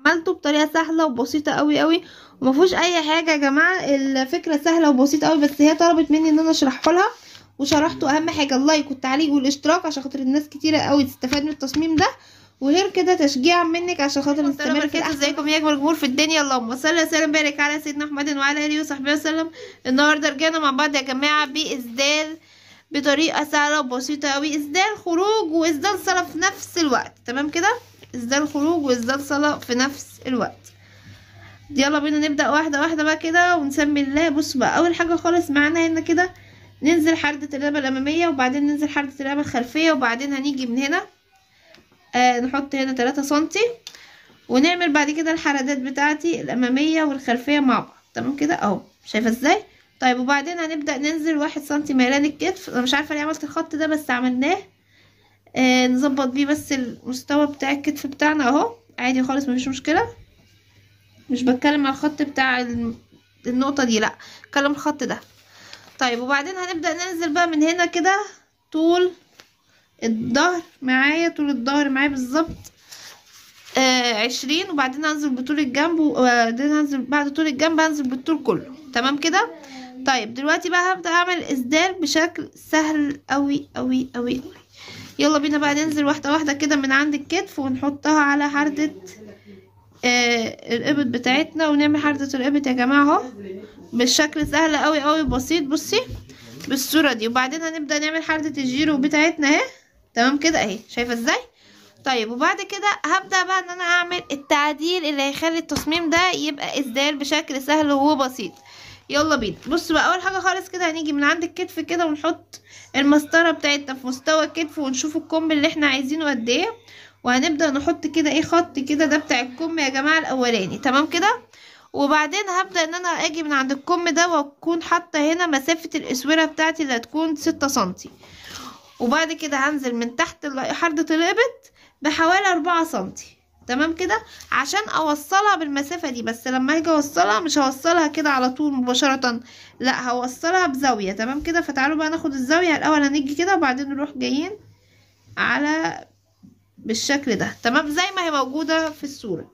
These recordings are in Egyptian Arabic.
عملته بطريقه سهله وبسيطه قوي قوي وما فيهوش اي حاجه يا جماعه الفكره سهله وبسيطه قوي بس هي طلبت مني ان انا اشرحه لها وشرحته اهم حاجه اللايك والتعليق والاشتراك عشان خاطر الناس كتيره قوي تستفاد من التصميم ده وغير كده تشجيع منك عشان خاطر نستمر في الاحسن ازيكم يا اجمل جمهور في الدنيا اللهم صل وسلم بارك على سيدنا محمد وعلى اله وصحبه وسلم النهارده رجعنا مع بعض يا جماعه باسدال بطريقه سهله وبسيطه قوي اسدال خروج واسدال صلاه في نفس الوقت تمام كده اسدال خروج واسدال صلاه في نفس الوقت يلا بينا نبدا واحده واحده بقى كده ونسمي الله بصوا بقى اول حاجه خالص معانا هنا كده ننزل حردة الرقبة الأمامية وبعدين ننزل حردة الرقبة الخلفية وبعدين هنيجي من هنا آه نحط هنا تلاتة سنتي ونعمل بعد كده الحردات بتاعتي الأمامية والخلفية مع بعض تمام كده اهو شايفة ازاي طيب وبعدين هنبدأ ننزل واحد سنتي ميلان الكتف انا مش عارفة ليه عملت الخط ده بس عملناه آه نظبط بيه بس المستوى بتاع الكتف بتاعنا اهو عادي خالص مفيش مشكلة مش بتكلم على الخط بتاع النقطة دي لا بتكلم الخط ده طيب وبعدين هنبدأ ننزل بقى من هنا كده طول الظهر معايا طول الظهر معايا بالظبط آه عشرين وبعدين هنزل بطول الجنب وبعدين هنزل بعد طول الجنب هنزل بالطول كله تمام كده طيب دلوقتي بقى هبدأ اعمل اسدال بشكل سهل قوي قوي قوي قوي يلا بينا بقى ننزل واحدة واحدة كده من عند الكتف ونحطها على حردة آه الابط بتاعتنا ونعمل حردة الابط يا جماعة اهو بالشكل سهل قوي قوي بسيط بصي بالصورة دي وبعدين هنبدأ نعمل حردة الجيرو بتاعتنا اهي تمام كده اهي شايفة ازاي طيب وبعد كده هبدأ بقى ان انا اعمل التعديل اللي هيخلي التصميم ده يبقى اسدال بشكل سهل وبسيط يلا بينا بصوا بقى اول حاجة خالص كده هنيجي من عند الكتف كده ونحط المسطرة بتاعتنا في مستوى الكتف ونشوف الكم اللي احنا عايزينه قد ايه وهنبدأ نحط كده ايه خط كده ده بتاع الكم يا جماعة الاولاني تمام كده وبعدين هبدأ ان انا اجي من عند الكم ده واكون حاطة هنا مسافة الاسورة بتاعتي اللي هتكون ستة سنتي وبعد كده هنزل من تحت حردة الابط بحوالي اربعة سنتي تمام كده عشان اوصلها بالمسافة دي بس لما اجي اوصلها مش هوصلها كده على طول مباشرة لا هوصلها بزاوية تمام كده فتعالوا بقى ناخد الزاوية الاول هنيجي كده وبعدين نروح جايين على بالشكل ده تمام زي ما هي موجودة في الصورة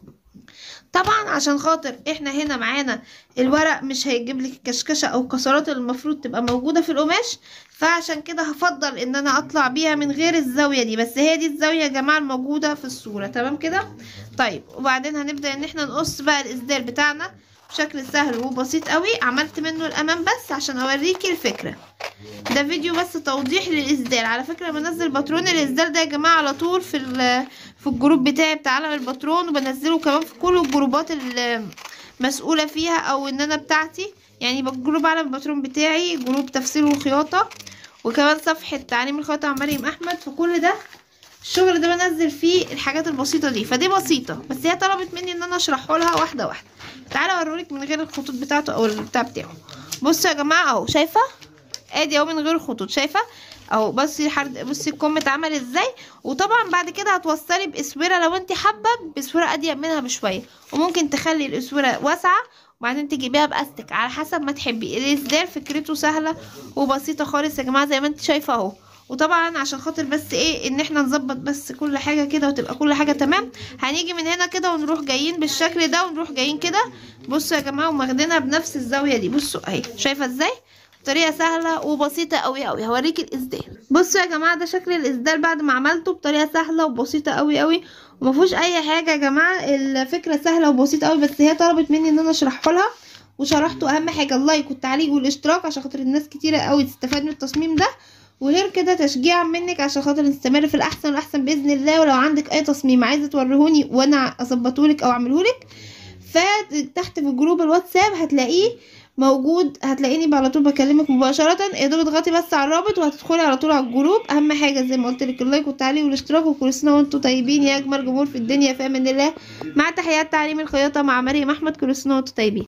طبعا عشان خاطر احنا هنا معانا الورق مش هيجيب لك الكشكشه او الكسرات اللي المفروض تبقى موجوده في القماش فعشان كده هفضل ان انا اطلع بيها من غير الزاويه دي بس هي دي الزاويه يا جماعه الموجوده في الصوره تمام كده طيب وبعدين هنبدا ان احنا نقص بقى الاسدال بتاعنا بشكل سهل وبسيط قوي عملت منه الامام بس عشان اوريكي الفكره ده فيديو بس توضيح للاسدال على فكره بنزل باترون الاسدال ده يا جماعه على طول في في الجروب بتاعي بتاع عالم الباترون وبنزله كمان في كل الجروبات المسؤوله فيها او ان انا بتاعتي يعني جروب عالم الباترون بتاعي جروب تفسير وخياطه وكمان صفحه تعليم الخياطه مع مريم احمد فكل ده الشغل ده بنزل فيه الحاجات البسيطه دي فدي بسيطه بس هي طلبت مني ان انا اشرحه لها واحده واحده تعالى اوريك من غير الخطوط بتاعته او البتاع بتاعه بصوا يا جماعه اهو شايفه ادي اهو من غير خطوط شايفه اهو بصي حرد بصي الكم اتعمل ازاي وطبعا بعد كده هتوصلي باسوره لو انت حابه باسوره اضيق منها بشويه وممكن تخلي الاسوره واسعه وبعدين تجيبيها باستك على حسب ما تحبي الاسدال فكرته سهله وبسيطه خالص يا جماعه زي ما انت شايفه اهو وطبعا عشان خاطر بس ايه ان احنا نظبط بس كل حاجه كده وتبقى كل حاجه تمام هنيجي من هنا كده ونروح جايين بالشكل ده ونروح جايين كده بصوا يا جماعه وماخدينها بنفس الزاويه دي بصوا اهي شايفه ازاي بطريقه سهله وبسيطه قوي قوي هوريكي الاسدال بصوا يا جماعه ده شكل الاسدال بعد ما عملته بطريقه سهله وبسيطه قوي قوي وما فيهوش اي حاجه يا جماعه الفكره سهله وبسيطه قوي بس هي طلبت مني ان انا اشرحه لها وشرحته اهم حاجه اللايك والتعليق والاشتراك عشان خاطر الناس كتيره قوي تستفاد من التصميم ده وغير كده تشجيع منك عشان خاطر نستمر في الاحسن والاحسن باذن الله ولو عندك اي تصميم عايزه توريهوني وانا اظبطهولك او اعملهولك فتحت في جروب الواتساب هتلاقيه موجود هتلاقيني على طول بكلمك مباشرة يا دوب اضغطي بس على الرابط وهتدخلي على طول على الجروب اهم حاجة زي ما قلت لك اللايك والتعليق والاشتراك وكل سنة وانتم طيبين يا اجمل جمهور في الدنيا في امان الله مع تحيات تعليم الخياطة مع مريم احمد كل سنة وانتم طيبين